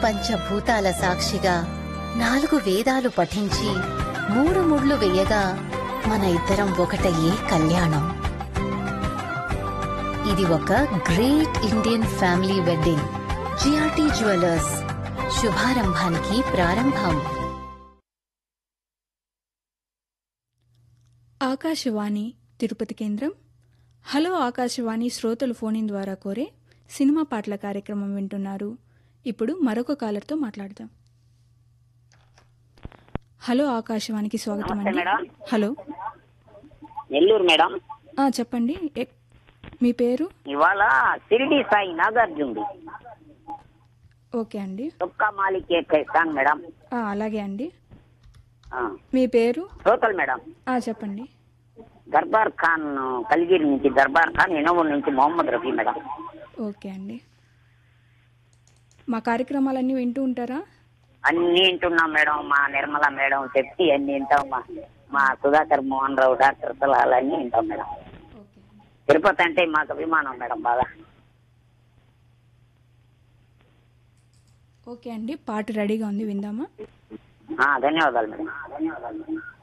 పంచభూతాల సాక్షిగా నాలుగు వేదాలు పఠించి మూడు ముళ్ళు వేయగా మన ఇద్దరం ఒకటయ్యే కళ్యాణం ఇది ఒక great Indian family wedding GRT jewellers శుభారంభానికి ప్రారంభం ఆకాశవాణి తిరుపతి కేంద్రం హలో ఆకాశవాణి శ్రోతలు ఫోన్ ఇన్ ద్వారా కోరే సినిమా పాటల కార్యక్రమం వింటున్నారు ఇప్పుడు మరొక కాలర్తో మాట్లాడదాం హలో ఆకాశవాణికి స్వాగతం నమస్తే అండి మేడం. హలో నెల్లూరు మేడం ఆ, చెప్పండి ఎ- మీ పేరు ఇవాళ షిరిడి సాయి నాగార్జునుడు ఓకే అండి చొక్కా మాలికే సాంగ్ మేడం ఆ, అలాగే అండి ఆ, మీ పేరు శ్రోతలు మేడం ఆ, చెప్పండి దర్బార్ ఖాన్ కలిగిరి నుంచి దర్బార్ ఖాన్ ఇనవూరు నుంచి మొహమ్మద్ రఫీ మేడం ఓకే అండి మా కార్యక్రమాలన్నీ వింటూ ఉంటారా అన్ని వింటున్నాం మేడం మా నిర్మల మేడం చెప్పి అన్ని వింటాం మా మా సుధాకర్ మోహన్ రావు డాక్టర్ సలహాలు అన్ని వింటాం మేడం ఓకే తిరుపతి అంటే మాకు అభిమానం మేడం బాగా ఓకే అండి పాట రెడీగా ఉంది విందామా ఆ, ధన్యవాదాలు మేడం